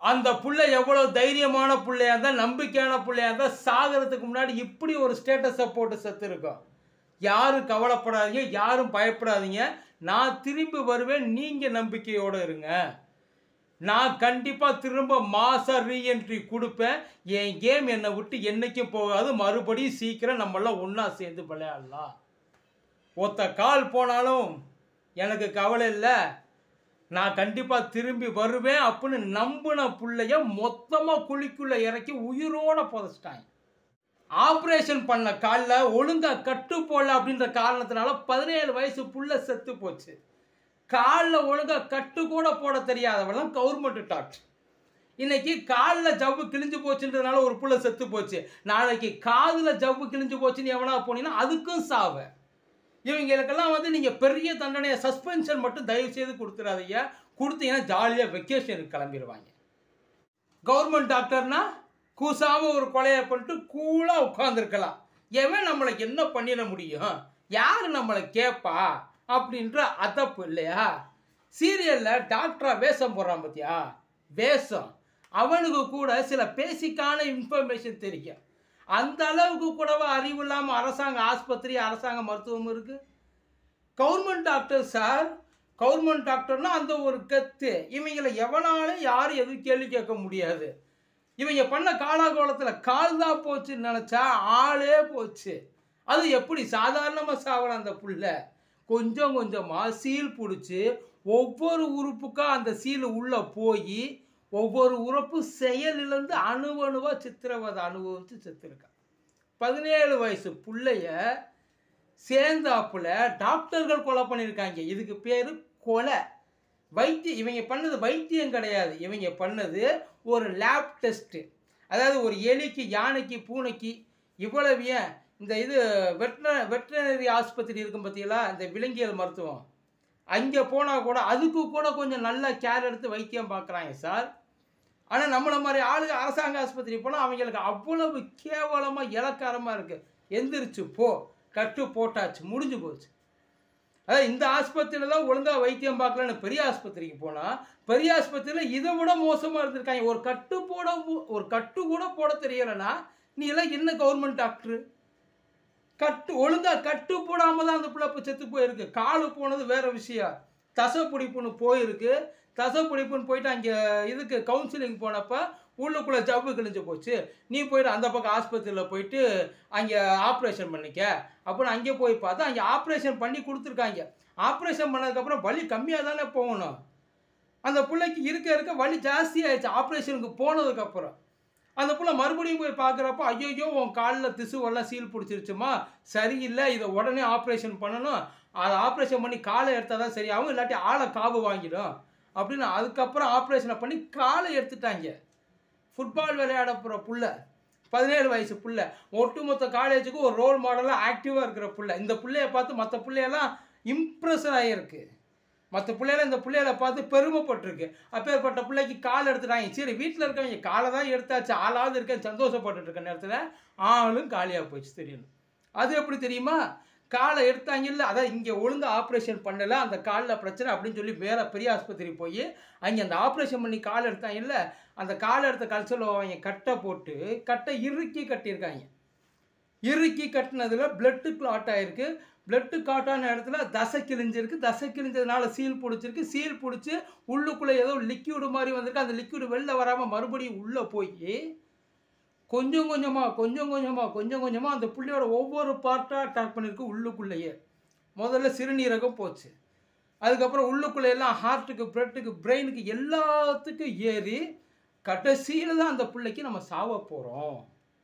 அந்த புள்ள எவ்வளவு தைரியமான பிள்ளையா இருந்தா நம்பிக்கையான பிள்ளையா இருந்தா சாகிறதுக்கு முன்னாடி இப்படி ஒரு ஸ்டேட்டஸை போட்டு செத்து இருக்கும் யாரும் கவலைப்படாதீங்க யாரும் பயப்படாதீங்க நான் திரும்பி வருவேன் நீங்க நம்பிக்கையோட இருங்க நான் கண்டிப்பா திரும்ப மாச ரீஎன்ட்ரி கொடுப்பேன் என் கேம் என்னை விட்டு என்னைக்கும் போகாது மறுபடியும் சீக்கிரம் நம்மளாம் ஒண்ணா சேர்ந்து விளையாடலாம் ஒத்த கால் போனாலும் எனக்கு கவலை இல்லை நான் கண்டிப்பாக திரும்பி வருவேன் அப்படின்னு நம்பின புள்ளைய மொத்தமாக குழிக்குள்ள இறக்கி உயிரோட புதைச்சிட்டாங்க ஆப்ரேஷன் பண்ண காலில் ஒழுங்காக கட்டு போடல அப்படின்ற காரணத்தினால பதினேழு வயசு புள்ள செத்து போச்சு காலில் ஒழுங்காக கட்டு கூட போட தெரியாதவெல்லாம் கவர்மெண்ட் டாக்டர் இன்னைக்கு காலில் ஜவ்வு கிழிஞ்சு போச்சுன்றதுனால ஒரு புள்ள செத்து போச்சு நாளைக்கு காதில் ஜவ்வு கிழிஞ்சு போச்சுன்னு எவனா போனீங்கன்னா அதுக்கும் சாவை இவங்களுக்கெல்லாம் வந்து நீங்கள் பெரிய தண்டனையை சஸ்பென்ஷன் மட்டும் தயவு செய்து கொடுத்துடாதீங்க கொடுத்தீங்கன்னா ஜாலியாக வெக்கேஷனுக்கு கிளம்பிடுவாங்க கவர்மெண்ட் டாக்டர்னா கூசாம ஒரு கொலையை பண்ணிட்டு கூலாக உட்காந்துருக்கலாம் எவன் நம்மளை என்ன பண்ணிட முடியும் யார் நம்மளை கேட்பா அப்படின்ற அதப்பு இல்லையா சீரியலில் டாக்டரா வேஷம் போடுறான் பார்த்தியா வேஷம் அவனுக்கு கூட சில பேசிக்கான இன்ஃபர்மேஷன் தெரியும் அந்த அளவுக்கு கூடவா அறிவு இல்லாமல் அரசாங்க ஆஸ்பத்திரி அரசாங்க மருத்துவம் இருக்கு கவர்மெண்ட் டாக்டர் சார் கவர்மெண்ட் டாக்டர்னா அந்த ஒரு கத்து இவங்களை எவனாலும் யாரும் எதுவும் கேள்வி கேட்க முடியாது இவங்க பண்ண காலாகோலத்தில் கால் தான் போச்சுன்னு நினச்சா ஆளே போச்சு அது எப்படி சாதாரணமாக சாவலாம் அந்த புள்ள கொஞ்சம் கொஞ்சமாக சீல் பிடிச்சி ஒவ்வொரு உறுப்புக்கா அந்த சீல் உள்ளே போய் ஒவ்வொரு உறுப்பு செயலிலேருந்து அணுவணுவாக சித்திரவதை அனுபவித்து செத்துருக்கான் பதினேழு வயசு புள்ளைய சேர்ந்தாப்புல டாக்டர்கள் கொலை பண்ணியிருக்காங்க இதுக்கு பேர் கொலை வைத்தியம் இவங்க பண்ணது வைத்தியம் கிடையாது இவங்க பண்ணது ஒரு லேப் டெஸ்ட்டு அதாவது ஒரு எலிக்கு யானைக்கு பூனைக்கு இவ்வளவு ஏன் இந்த இது வெட்ன வெட்டினரி ஆஸ்பத்திரி இருக்கும் பார்த்தீங்களா இந்த விலங்கியல் மருத்துவம் அங்கே போனால் கூட அதுக்கு கூட கொஞ்சம் நல்லா கேர் எடுத்து வைத்தியம் பார்க்குறாங்க சார் ஆனால் நம்மளை மாதிரி ஆளுங்க அரசாங்க ஆஸ்பத்திரி போனால் அவங்களுக்கு அவ்வளவு கேவலமாக இலக்காரமாக இருக்குது எந்திரிச்சு போ கட்டு போட்டாச்சு முடிஞ்சு போச்சு அதாவது இந்த ஆஸ்பத்திரியில் தான் ஒழுங்காக வைத்தியம் பார்க்கலன்னு பெரிய ஆஸ்பத்திரிக்கு போனால் பெரிய ஆஸ்பத்திரியில் இதை விட மோசமாக இருந்திருக்காங்க ஒரு கட்டு போட மு- ஒரு கட்டு கூட போட தெரியலைன்னா நீ எல்லாம் என்ன கவர்மெண்ட் டாக்டரு கட்டு ஒழுங்காக கட்டு போடாமல் தான் அந்த பிள்ளை செத்து போயிருக்கு காலு போனது வேற விஷயம் தசை பிடிப்புன்னு போயிருக்கு தசை பிடிப்புன்னு போயிட்டு அங்கே இதுக்கு கவுன்சிலிங் போனப்போ உள்ளுக்குள்ளே ஜவ்வு கிழிஞ்சு போச்சு நீ போயிட்டு அந்த பக்கம் ஆஸ்பத்திரியில் போயிட்டு அங்கே ஆப்ரேஷன் பண்ணிக்க அப்புறம் அங்கே போய் பார்த்தா அங்கே ஆப்ரேஷன் பண்ணி கொடுத்துருக்காங்க ஆப்ரேஷன் பண்ணதுக்கப்புறம் வலி கம்மியாக தானே போகணும் அந்த பிள்ளைக்கு இருக்க இருக்க வலி ஜாஸ்தி ஆயிடுச்சு ஆப்ரேஷனுக்கு போனதுக்கப்புறம் அந்த புள்ள மறுபடியும் போய் பார்க்குறப்ப ஐயோ உன் காலில் திசுவெல்லாம் சீல் பிடிச்சிருச்சுமா சரியில்லை இதை உடனே ஆப்ரேஷன் பண்ணணும் அதை ஆப்ரேஷன் பண்ணி காலை எடுத்தால் தான் சரியாகும் இல்லாட்டி ஆளை காவு வாங்கிடும் அப்படின்னு அதுக்கப்புறம் ஆப்ரேஷனை பண்ணி காலை எடுத்துட்டாங்க ஃபுட்பால் விளையாட போகிற புள்ள பதினேழு வயசு புள்ள ஒட்டுமொத்த காலேஜுக்கு ஒரு ரோல் மாடலாக ஆக்டிவாக இருக்கிற புள்ள இந்த புள்ளைய பார்த்து மற்ற பிள்ளையெல்லாம் இம்ப்ரெஷன் ஆகியிருக்கு மற்ற பிள்ளைகளை இந்த பிள்ளைகளை பார்த்து பெருமைப்பட்டிருக்கு அப்பேற்பட்ட பிள்ளைக்கு கால் எடுத்துட்டாங்க சரி வீட்டில் இருக்கவங்க காலை தான் எடுத்தாச்சு ஆளாவது இருக்கேன் சந்தோஷப்பட்டுட்டு இருக்க நேரத்தில் ஆளும் காலியாக போச்சு தெரியணும் அது எப்படி தெரியுமா காலை எடுத்தாங்கல்ல அதான் இங்கே ஒழுங்கா ஆப்ரேஷன் பண்ணலை அந்த காலில் பிரச்சனை அப்படின்னு சொல்லி வேற பெரிய ஆஸ்பத்திரி போய் அங்கே அந்த ஆப்ரேஷன் பண்ணி கால் எடுத்தாங்கல்ல அந்த காலை எடுத்த கல்ச்சரில் அவங்க கட்டை போட்டு கட்டை இறுக்கி கட்டியிருக்காங்க இறுக்கி கட்டினதுல பிளட்டு கிளாட் ஆயிருக்கு பிளட்டு கிளாட் ஆன இடத்துல தசை கிழிஞ்சிருக்கு தசை கிழிஞ்சதுனால சீல் பிடிச்சிருக்கு சீல் பிடிச்சி உள்ளுக்குள்ளே ஏதோ லிக்யூடு மாதிரி வந்திருக்கு அந்த லிக்யூடு வெளில வராமல் மறுபடியும் உள்ளே போய் கொஞ்சம் கொஞ்சமாக கொஞ்சம் கொஞ்சமாக கொஞ்சம் கொஞ்சமாக அந்த புள்ளையோட ஒவ்வொரு பார்ட்டாக அட்டாக் பண்ணியிருக்கு உள்ளுக்குள்ளேயே முதல்ல சிறுநீரகம் போச்சு அதுக்கப்புறம் உள்ளுக்குள்ளே எல்லாம் ஹார்ட்டுக்கு பிளட்டுக்கு பிரெயினுக்கு எல்லாத்துக்கும் ஏறி கடைசியில் தான் அந்த பிள்ளைக்கு நம்ம சாவ போகிறோம்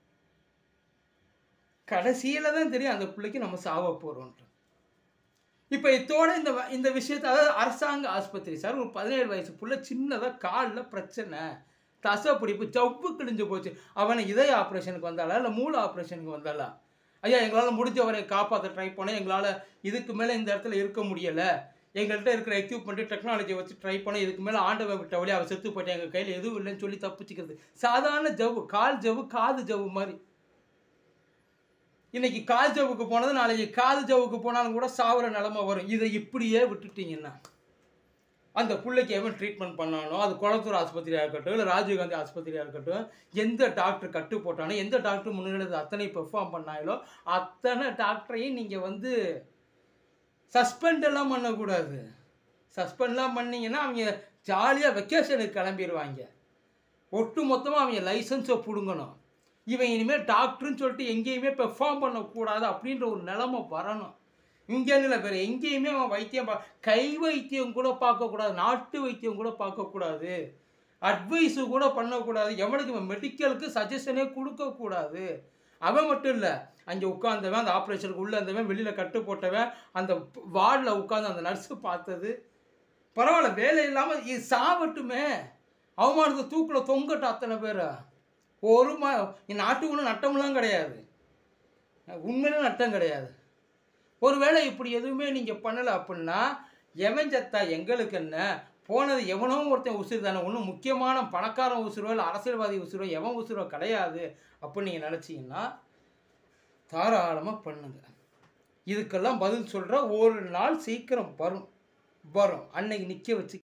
கடைசியில் தான் தெரியும் அந்த பிள்ளைக்கு நம்ம சாவ போகிறோன்ட்டு இப்போ இதோட இந்த வ- இந்த விஷயத்தை அதாவது அரசாங்க ஆஸ்பத்திரி சார் ஒரு பதினேழு வயசு புள்ள சின்னதாக காலில் பிரச்சனை தசை பிடிப்பு ஜவ்வு கிழிஞ்சு போச்சு அவனை இதய ஆப்ரேஷனுக்கு வந்தாளா இல்லை மூளை ஆப்ரேஷனுக்கு வந்தாளா ஐயா எங்களால் முடிஞ்சவரை காப்பாற்ற ட்ரை பண்ணோம் எங்களால் இதுக்கு மேலே இந்த இடத்துல இருக்க முடியலை எங்கள்கிட்ட இருக்கிற எக்யூப்மெண்ட்டு டெக்னாலஜியை வச்சு ட்ரை பண்ணோம் இதுக்கு மேலே ஆண்டவன் விட்ட வழி அவள் செத்து போயிட்டு எங்கள் கையில் எதுவும் இல்லைன்னு சொல்லி தப்பிச்சுக்கிறது சாதாரண ஜவ்வு கால் ஜவ்வு காது ஜவ்வு மாதிரி இன்னைக்கு கால் ஜவ்வுக்கு போனது நாளைக்கு காது ஜவ்வுக்கு போனாலும் கூட சாவர நிலமை வரும் இதை இப்படியே விட்டுட்டீங்கன்னா அந்த பிள்ளைக்கு எவன் ட்ரீட்மெண்ட் பண்ணானோ அது குளத்தூர் ஆஸ்பத்திரியாக இருக்கட்டும் இல்லை ராஜீவ்காந்தி ஆஸ்பத்திரியாக இருக்கட்டும் எந்த டாக்டர் கட்டு போட்டானோ எந்த டாக்டர் முன்னிலையில் அத்தனை பெர்ஃபார்ம் பண்ணாங்களோ அத்தனை டாக்டரையும் நீங்கள் வந்து சஸ்பெண்ட் எல்லாம் பண்ணக்கூடாது சஸ்பெண்ட்லாம் பண்ணீங்கன்னா அவங்க ஜாலியாக வெக்கேஷனுக்கு கிளம்பிடுவாங்க ஒட்டு மொத்தமாக அவங்க லைசன்ஸை பிடுங்கணும் இவன் இனிமேல் டாக்டர்னு சொல்லிட்டு எங்கேயுமே பெர்ஃபார்ம் பண்ணக்கூடாது அப்படின்ற ஒரு நிலைமை வரணும் இங்கேன்னு இல்லை வேறு எங்கேயுமே அவன் வைத்தியம் பா கை வைத்தியம் கூட பார்க்கக்கூடாது நாட்டு வைத்தியம் கூட பார்க்கக்கூடாது அட்வைஸு கூட பண்ணக்கூடாது எவனுக்கு இவன் மெடிக்கலுக்கு சஜஷனே கொடுக்கக்கூடாது அவன் மட்டும் இல்லை அங்கே உட்காந்தவன் அந்த ஆப்ரேஷனுக்கு உள்ளே இருந்தவன் வெளியில் கட்டு போட்டவன் அந்த வார்டில் உட்காந்து அந்த நர்ஸு பார்த்தது பரவாயில்ல வேலை இல்லாமல் இது சாவட்டுமே அவமானத்தை தூக்கில் தொங்கட்டும் அத்தனை பேர் ஒரு மா நாட்டுக்கு ஒன்றும் நட்டம்லாம் கிடையாது உண்மையிலே நட்டம் கிடையாது ஒருவேளை இப்படி எதுவுமே நீங்கள் பண்ணலை அப்படின்னா எவன் செத்தா எங்களுக்கு என்ன போனது எவனோ ஒருத்தன் உசுறு தானே ஒன்றும் முக்கியமான பணக்காரன் உசுரோ இல்லை அரசியல்வாதி உசுரோ எவன் உசுரோ கிடையாது அப்படின்னு நீங்கள் நினச்சிங்கன்னா தாராளமாக பண்ணுங்க இதுக்கெல்லாம் பதில் சொல்கிற ஒரு நாள் சீக்கிரம் வரும் வரும் அன்னைக்கு நிற்க வச்சு